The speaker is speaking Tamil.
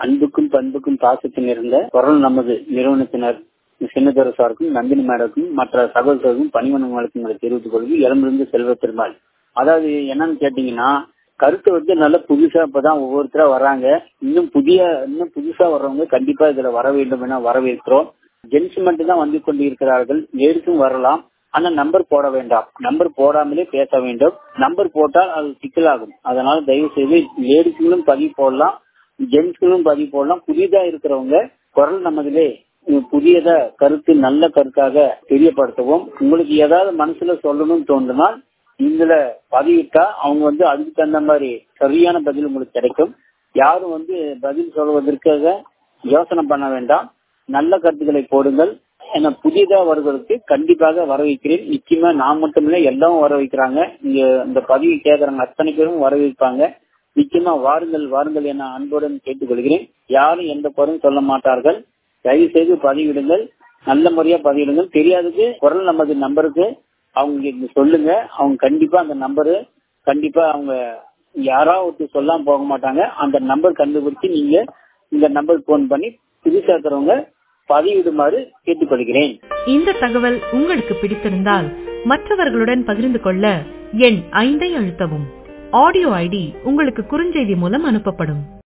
அன்புக்கும் பண்புக்கும் பாசத்தில் இருந்த குரல் நமது நிறுவனத்தினர் சின்னதர சாருக்கும் நந்தினி மேடக்கும் மற்ற சகோதரருக்கும் பணிமணங்களுக்கும் தெரிவித்துக் கொள்வது இளம்பிருந்து செல்வ பெருமாள் அதாவது என்னன்னு கேட்டீங்கன்னா கருத்து வந்து நல்ல புதுசா இப்பதான் ஒவ்வொருத்தரா வராங்க இன்னும் புதிய இன்னும் புதுசா வர்றவங்க கண்டிப்பா இதுல வர வேண்டும் என வரவேற்கிறோம் ஜென்ஸ் மட்டும் தான் வந்து கொண்டு இருக்கிறார்கள் லேடிஸும் வரலாம் ஆனா நம்பர் போட வேண்டாம் நம்பர் போடாமலே பேச வேண்டும் நம்பர் போட்டால் அது சிக்கலாகும் அதனால தயவு செய்து லேடிஸ்களும் பதிவு போடலாம் ஜென்ஸ்களும் பதிவு போடலாம் புதிதா இருக்கிறவங்க குரல் நமதிலே புதியதா கருத்து நல்ல கருத்தாக தெரியப்படுத்தவும் உங்களுக்கு ஏதாவது மனசுல சொல்லணும்னு தோன்றினால் இதுல பதிவிட்டா அவங்க வந்து அதுக்கு தகுந்த மாதிரி சரியான பதில் உங்களுக்கு கிடைக்கும் யாரும் வந்து பதில் சொல்வதற்காக யோசனை பண்ண வேண்டாம் நல்ல கருத்துக்களை போடுங்கள் ஏன்னா புதியதா வருவதற்கு கண்டிப்பாக வர வைக்கிறேன் நிச்சயமா நான் மட்டும் இல்ல எல்லாரும் வர வைக்கிறாங்க இங்க இந்த பதிவு கேட்கறாங்க அத்தனை பேரும் வர வைப்பாங்க நிச்சயமா வாருங்கள் வாருங்கள் என அன்புடன் கேட்டுக்கொள்கிறேன் யாரும் எந்த குறையும் சொல்ல மாட்டார்கள் தயவு செய்து பதிவிடுங்கள் நல்ல முறையா பதிவிடுங்கள் தெரியாதது குரல் நமது நம்பருக்கு அவங்க சொல்லுங்க அவங்க கண்டிப்பா அந்த நம்பரு கண்டிப்பா அவங்க யாராவது சொல்லாம போக மாட்டாங்க அந்த நம்பர் கண்டுபிடிச்சு நீங்க இந்த நம்பர் போன் பண்ணி புதுசா இருக்கிறவங்க பதிவிடுமாறு கேட்டுக்கொள்கிறேன் இந்த தகவல் உங்களுக்கு பிடித்திருந்தால் மற்றவர்களுடன் பகிர்ந்து கொள்ள எண் ஐந்தை அழுத்தவும் ஆடியோ ஐடி உங்களுக்கு குறுஞ்செய்தி மூலம் அனுப்பப்படும்